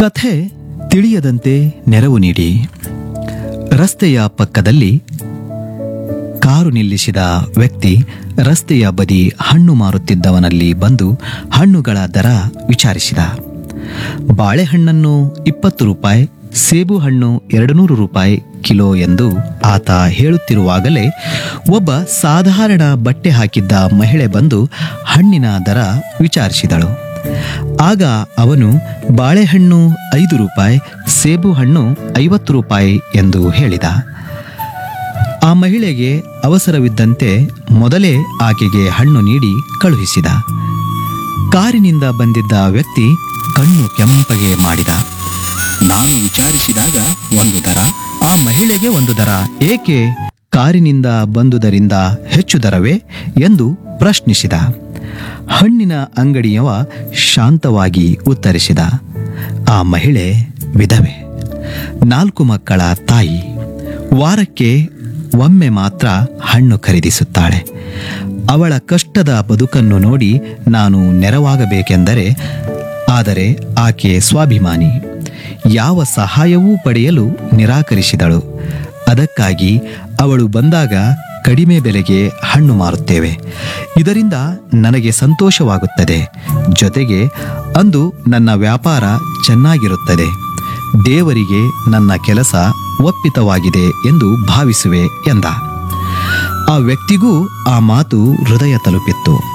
ಕಥೆ ತಿಳಿಯದಂತೆ ನೆರವು ನೀಡಿ ರಸ್ತೆಯ ಪಕ್ಕದಲ್ಲಿ ಕಾರು ನಿಲ್ಲಿಸಿದ ವ್ಯಕ್ತಿ ರಸ್ತೆಯ ಬದಿ ಹಣ್ಣು ಮಾರುತ್ತಿದ್ದವನಲ್ಲಿ ಬಂದು ಹಣ್ಣುಗಳ ದರ ವಿಚಾರಿಸಿದ ಬಾಳೆಹಣ್ಣನ್ನು ಇಪ್ಪತ್ತು ರೂಪಾಯಿ ಸೇಬು ಹಣ್ಣು ಎರಡು ನೂರು ರೂಪಾಯಿ ಕಿಲೋ ಎಂದು ಆತ ಹೇಳುತ್ತಿರುವಾಗಲೇ ಒಬ್ಬ ಸಾಧಾರಣ ಬಟ್ಟೆ ಹಾಕಿದ್ದ ಮಹಿಳೆ ಬಂದು ಹಣ್ಣಿನ ದರ ವಿಚಾರಿಸಿದಳು ಆಗ ಅವನು ಬಾಳೆಹಣ್ಣು ಐದು ರೂಪಾಯಿ ಸೇಬು ಹಣ್ಣು ಐವತ್ತು ರೂಪಾಯಿ ಎಂದು ಹೇಳಿದ ಆ ಮಹಿಳೆಗೆ ಅವಸರವಿದ್ದಂತೆ ಮೊದಲೇ ಆಕೆಗೆ ಹಣ್ಣು ನೀಡಿ ಕಳುಹಿಸಿದ ಕಾರಿನಿಂದ ಬಂದಿದ್ದ ವ್ಯಕ್ತಿ ಕಣ್ಣು ಕೆಂಪಗೆ ಮಾಡಿದ ನಾನು ವಿಚಾರಿಸಿದಾಗ ಒಂದು ದರ ಆ ಮಹಿಳೆಗೆ ಒಂದು ದರ ಏಕೆ ಕಾರಿನಿಂದ ಬಂದುದರಿಂದ ಹೆಚ್ಚು ದರವೇ ಎಂದು ಪ್ರಶ್ನಿಸಿದ ಹಣ್ಣಿನ ಅಂಗಡಿಯವ ಶಾಂತವಾಗಿ ಉತ್ತರಿಸಿದ ಆ ಮಹಿಳೆ ವಿಧವೆ ನಾಲ್ಕು ಮಕ್ಕಳ ತಾಯಿ ವಾರಕ್ಕೆ ಒಮ್ಮೆ ಮಾತ್ರ ಹಣ್ಣು ಖರೀದಿಸುತ್ತಾಳೆ ಅವಳ ಕಷ್ಟದ ಬದುಕನ್ನು ನೋಡಿ ನಾನು ನೆರವಾಗಬೇಕೆಂದರೆ ಆದರೆ ಆಕೆ ಸ್ವಾಭಿಮಾನಿ ಯಾವ ಸಹಾಯವೂ ಪಡೆಯಲು ನಿರಾಕರಿಸಿದಳು ಅದಕ್ಕಾಗಿ ಅವಳು ಬಂದಾಗ ಕಡಿಮೆ ಬೆಲೆಗೆ ಹಣ್ಣು ಮಾರುತ್ತೇವೆ ಇದರಿಂದ ನನಗೆ ಸಂತೋಷವಾಗುತ್ತದೆ ಜೊತೆಗೆ ಅಂದು ನನ್ನ ವ್ಯಾಪಾರ ಚೆನ್ನಾಗಿರುತ್ತದೆ ದೇವರಿಗೆ ನನ್ನ ಕೆಲಸ ಒಪ್ಪಿತವಾಗಿದೆ ಎಂದು ಭಾವಿಸುವೆ ಎಂದ ಆ ವ್ಯಕ್ತಿಗೂ ಆ ಮಾತು ಹೃದಯ ತಲುಪಿತ್ತು